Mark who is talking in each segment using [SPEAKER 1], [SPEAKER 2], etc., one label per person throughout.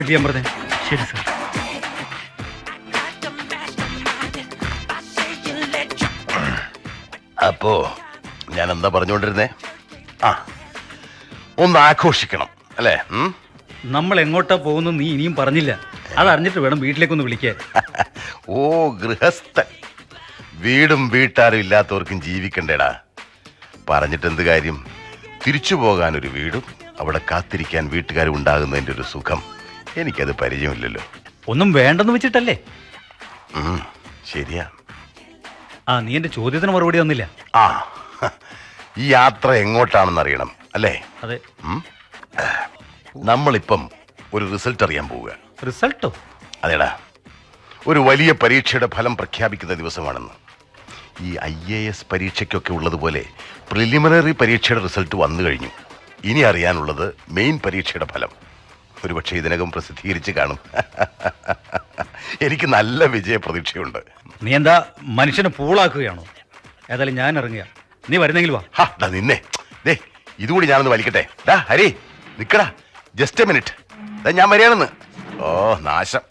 [SPEAKER 1] ചെയ്യാൻ പറഞ്ഞേ
[SPEAKER 2] ശരി സാർ
[SPEAKER 3] അപ്പോ ഞാൻ എന്താ പറഞ്ഞുകൊണ്ടിരുന്നേ ആ ഒന്ന് ആഘോഷിക്കണം അല്ലേ ഉം?
[SPEAKER 1] നമ്മൾ എങ്ങോട്ടാ പോകുന്നു നീ ഇനിയും പറഞ്ഞില്ല അതറിഞ്ഞിട്ട് വേണം വീട്ടിലേക്കൊന്ന് വിളിക്കാൻ
[SPEAKER 3] ഓ ഗൃഹസ്ഥൻ വീടും വീട്ടാരും ഇല്ലാത്തവർക്കും ജീവിക്കണ്ടേടാ പറഞ്ഞിട്ട് എന്ത് കാര്യം തിരിച്ചു പോകാൻ ഒരു വീടും അവിടെ കാത്തിരിക്കാൻ വീട്ടുകാരും ഉണ്ടാകുന്നതിന്റെ ഒരു സുഖം എനിക്കത് പരിചയമില്ലല്ലോ
[SPEAKER 1] ഒന്നും വേണ്ടെന്ന് വെച്ചിട്ടല്ലേ
[SPEAKER 3] ഉം, ശരിയാ
[SPEAKER 1] ആ നീ എന്റെ ചോദ്യത്തിന് മറുപടി തന്നില്ല
[SPEAKER 3] ആ ഈ യാത്ര എങ്ങോട്ടാണെന്ന് അറിയണം അല്ലേ
[SPEAKER 1] അതെ
[SPEAKER 3] ഉം? നമ്മളിപ്പം ഒരു റിസൾട്ട് അറിയാൻ പോവുക
[SPEAKER 1] റിസൾട്ടോ
[SPEAKER 3] അതേടാ ഒരു വലിയ പരീക്ഷയുടെ ഫലം പ്രഖ്യാപിക്കുന്ന ദിവസമാണെന്ന് ഈ ഐ എ എസ് പരീക്ഷയ്ക്കൊക്കെ ഉള്ളതുപോലെ പ്രിലിമിനറി പരീക്ഷയുടെ റിസൾട്ട് വന്നു കഴിഞ്ഞു ഇനി അറിയാനുള്ളത് മെയിൻ പരീക്ഷയുടെ ഫലം ഒരുപക്ഷെ ഇതിനകം പ്രസിദ്ധീകരിച്ച് കാണും എനിക്ക് നല്ല വിജയ പ്രതീക്ഷയുണ്ട്
[SPEAKER 1] നീ എന്താ മനുഷ്യനെ പൂളാക്കുകയാണോ ഏതായാലും ഞാൻ ഇറങ്ങുക നീ വരുന്നെങ്കിൽ വാ
[SPEAKER 3] ഹാ ദാ നിന്നെ ദേ ഇതുകൂടി ഞാനൊന്ന് വലിക്കട്ടെ ഡാ ഹരി നിക്കടാ ജസ്റ്റ് എ മിനിറ്റ് ദാ ഞാൻ വരികയാണെന്ന് ഓ നാശം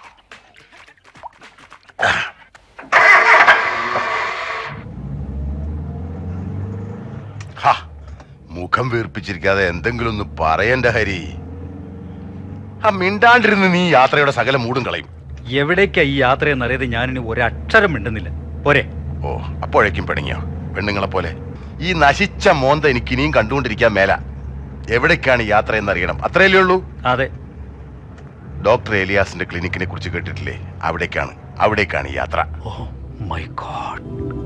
[SPEAKER 3] ഹാ മുഖം വീർപ്പിച്ചിരിക്കാതെ എന്തെങ്കിലും ഒന്ന് പറയണ്ട ഹരി ആ മിണ്ടാണ്ടിരുന്ന് നീ യാത്രയുടെ സകല മൂടും കളയും
[SPEAKER 1] എവിടേക്കാ ഈ യാത്രയെന്നറിയാതെ ഞാനിനി ഒരക്ഷരം മിണ്ടുന്നില്ല പോരെ
[SPEAKER 3] ഓ അപ്പോഴേക്കും പിണങ്ങിയോ പെണ്ണുങ്ങളെ പോലെ ഈ നശിച്ച മോന്ത എനിക്ക് ഇനിയും കണ്ടുകൊണ്ടിരിക്കാൻ മേല എവിടേക്കാണ് ഈ യാത്ര എന്നറിയണം അത്രയല്ലേ ഉള്ളൂ
[SPEAKER 1] അതെ
[SPEAKER 3] ഡോക്ടർ ഏലിയാസിന്റെ ക്ലിനിക്കിനെ കുറിച്ച് കേട്ടിട്ടില്ലേ അവിടേക്കാണ് അവിടേക്കാണ് ഈ യാത്ര
[SPEAKER 1] oh my god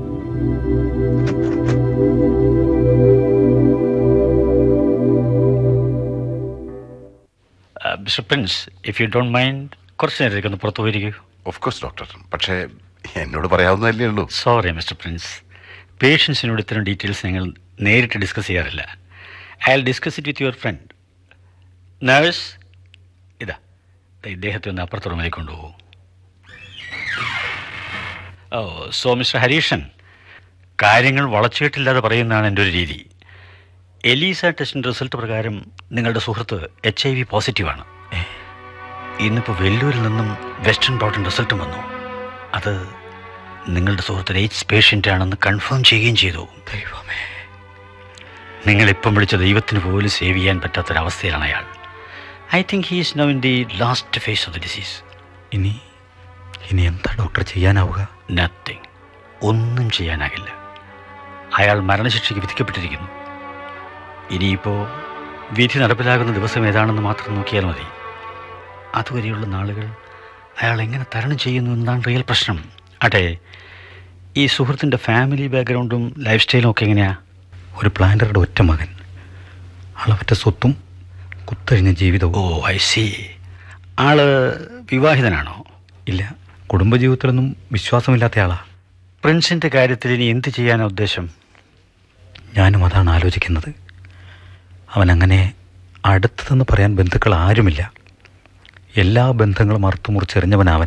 [SPEAKER 2] mister Prince if you don't mind കുറച്ച് നേരത്തേക്ക് ഒന്ന് പുറത്തു പോയിരിക്കൂ
[SPEAKER 3] ഓഫ് കോഴ്സ് ഡോക്ടർ പക്ഷേ എന്നോട് പറയാവുന്നതല്ലേ ഉള്ളൂ
[SPEAKER 2] സോറി മിസ്റ്റർ പ്രിൻസ് പേഷ്യൻസിനോട് ഇത്തരം ഡീറ്റെയിൽസ് ഞങ്ങൾ നേരിട്ട് ഡിസ്കസ് ചെയ്യാറില്ല I will discuss it with your friend nurse ഇതാ ദേ ഇദ്ദേഹത്തെ ഒന്ന് അപ്പുറത്ത് റൂമിലേക്ക് കൊണ്ടുപോകൂ ഓ സോ മിസ്റ്റർ ഹരീഷൻ കാര്യങ്ങൾ വളച്ചുകെട്ടില്ലാതെ പറയുന്നതാണ് എൻ്റെ ഒരു രീതി എലീസ ടെസ്റ്റിൻ്റെ റിസൾട്ട് പ്രകാരം നിങ്ങളുടെ സുഹൃത്ത് എച്ച് ഐ വി പോസിറ്റീവാണ് ഇന്നിപ്പോൾ വെല്ലൂരിൽ നിന്നും വെസ്റ്റേൺ ഡോട്ടിൻ്റെ റിസൾട്ടും വന്നു അത് നിങ്ങളുടെ സുഹൃത്തിന് എയ്ഡ്സ് പേഷ്യൻ്റ് ആണെന്ന് കൺഫേം ചെയ്യുകയും ചെയ്തു ദൈവമേ നിങ്ങളിപ്പം വിളിച്ച ദൈവത്തിന് പോലും സേവ് ചെയ്യാൻ പറ്റാത്തൊരവസ്ഥയിലാണ് അയാൾ I think he is no in the last phase of the disease
[SPEAKER 1] ഇനി ഇനി എന്താ ഡോക്ടർ ചെയ്യാനാവുക
[SPEAKER 2] നത്തിങ് ഒന്നും ചെയ്യാനാകില്ല അയാൾ മരണശിക്ഷയ്ക്ക് വിധിക്കപ്പെട്ടിരിക്കുന്നു ഇനിയിപ്പോൾ വിധി നടപ്പിലാകുന്ന ദിവസം ഏതാണെന്ന് മാത്രം നോക്കിയാൽ മതി അതുവരെയുള്ള നാളുകൾ അയാൾ എങ്ങനെ തരണം ചെയ്യുന്നു എന്നതാണ് റിയൽ പ്രശ്നം അതെ ഈ സുഹൃത്തിൻ്റെ ഫാമിലി ബാക്ക്ഗ്രൗണ്ടും ലൈഫ് സ്റ്റൈലും ഒക്കെ എങ്ങനെയാ
[SPEAKER 1] ഒരു പ്ലാന്ററുടെ ഒറ്റ മകൻ അളവറ്റ സ്വത്തും കുത്തഴിഞ്ഞ ജീവിതവും
[SPEAKER 2] ഓ ഐ സി ആള് വിവാഹിതനാണോ
[SPEAKER 1] ഇല്ല കുടുംബജീവിതത്തിലൊന്നും വിശ്വാസമില്ലാത്ത ആളാ
[SPEAKER 2] പ്രിൻസിൻ്റെ കാര്യത്തിൽ ഇനി എന്ത് ചെയ്യാനാ ഉദ്ദേശം
[SPEAKER 1] ഞാനും അതാണ് ആലോചിക്കുന്നത് അവൻ അങ്ങനെ അടുത്തതെന്ന് പറയാൻ ബന്ധുക്കൾ ആരുമില്ല എല്ലാ ബന്ധങ്ങളും അറുത്തുമുറിച്ചെറിഞ്ഞവനവൻ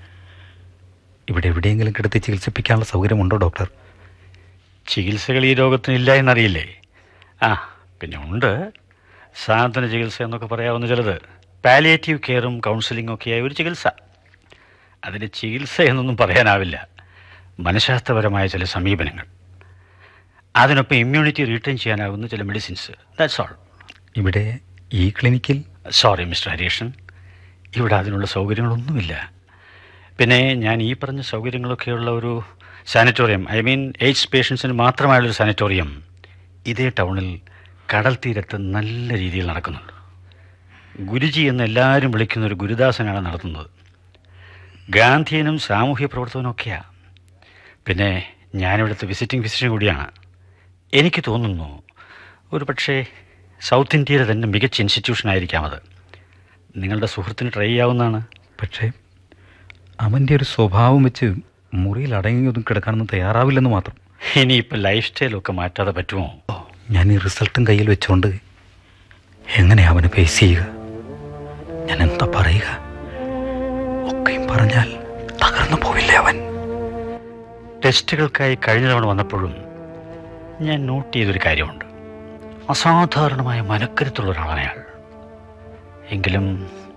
[SPEAKER 1] ഇവിടെ എവിടെയെങ്കിലും കിടത്തി ചികിത്സിപ്പിക്കാനുള്ള സൗകര്യമുണ്ടോ ഡോക്ടർ
[SPEAKER 2] ചികിത്സകൾ ഈ രോഗത്തിന് ഇല്ല എന്നറിയില്ലേ ആ പിന്നെ ഉണ്ട് സാന്ത്വന ചികിത്സ എന്നൊക്കെ പറയാവുന്ന ചിലത് പാലിയേറ്റീവ് കെയറും കൗൺസിലിംഗും ഒക്കെയായ ഒരു ചികിത്സ അതിന് ചികിത്സ എന്നൊന്നും പറയാനാവില്ല മനഃശാസ്ത്രപരമായ ചില സമീപനങ്ങൾ അതിനൊപ്പം ഇമ്മ്യൂണിറ്റി റീറ്റെയിൻ ചെയ്യാനാവുന്ന ചില മെഡിസിൻസ് ദാറ്റ്സ് ഓൾ
[SPEAKER 1] ഇവിടെ ഈ ക്ലിനിക്കിൽ
[SPEAKER 2] സോറി മിസ്റ്റർ ഹരീഷൻ ഇവിടെ അതിനുള്ള സൗകര്യങ്ങളൊന്നുമില്ല പിന്നെ ഞാൻ ഈ പറഞ്ഞ സൗകര്യങ്ങളൊക്കെയുള്ള ഒരു സാനിറ്റോറിയം ഐ മീൻ എയ്ഡ്സ് പേഷ്യൻസിന് മാത്രമായുള്ളൊരു സാനിറ്റോറിയം ഇതേ ടൗണിൽ കടൽ തീരത്ത് നല്ല രീതിയിൽ നടക്കുന്നുണ്ട് ഗുരുജി എന്ന് എല്ലാവരും വിളിക്കുന്ന ഒരു ഗുരുദാസനാണ് നടത്തുന്നത് ഗാന്ധിയനും സാമൂഹ്യ പ്രവർത്തകനും ഒക്കെയാണ് പിന്നെ ഞാനിവിടുത്തെ വിസിറ്റിംഗ് ഫിസിഷ്യൻ കൂടിയാണ് എനിക്ക് തോന്നുന്നു ഒരു പക്ഷേ സൗത്ത് ഇന്ത്യയിലെ തന്നെ മികച്ച ഇൻസ്റ്റിറ്റ്യൂഷൻ ആയിരിക്കാം അത് നിങ്ങളുടെ സുഹൃത്തിന് ട്രൈ ചെയ്യാവുന്നതാണ്
[SPEAKER 1] പക്ഷേ അവൻ്റെ ഒരു സ്വഭാവം വെച്ച് മുറിയിൽ അടങ്ങി ഒതുങ്ങി കിടക്കാനൊന്നും തയ്യാറാവില്ലെന്ന് മാത്രം
[SPEAKER 2] ഇനിയിപ്പോൾ ലൈഫ് സ്റ്റൈലൊക്കെ മാറ്റാതെ പറ്റുമോ
[SPEAKER 1] ഞാൻ ഈ റിസൾട്ടും കയ്യിൽ വെച്ചുകൊണ്ട് എങ്ങനെ അവനെ ഫേസ് ചെയ്യുക ഞാൻ എന്താ പറയുക ഒക്കെയും പറഞ്ഞാൽ തകർന്നു പോവില്ലേ അവൻ
[SPEAKER 2] ടെസ്റ്റുകൾക്കായി കഴിഞ്ഞ തവണ വന്നപ്പോഴും ഞാൻ നോട്ട് ചെയ്തൊരു കാര്യമുണ്ട് അസാധാരണമായ മനക്കരുത്തുള്ള ഒരാളാണ് അയാൾ എങ്കിലും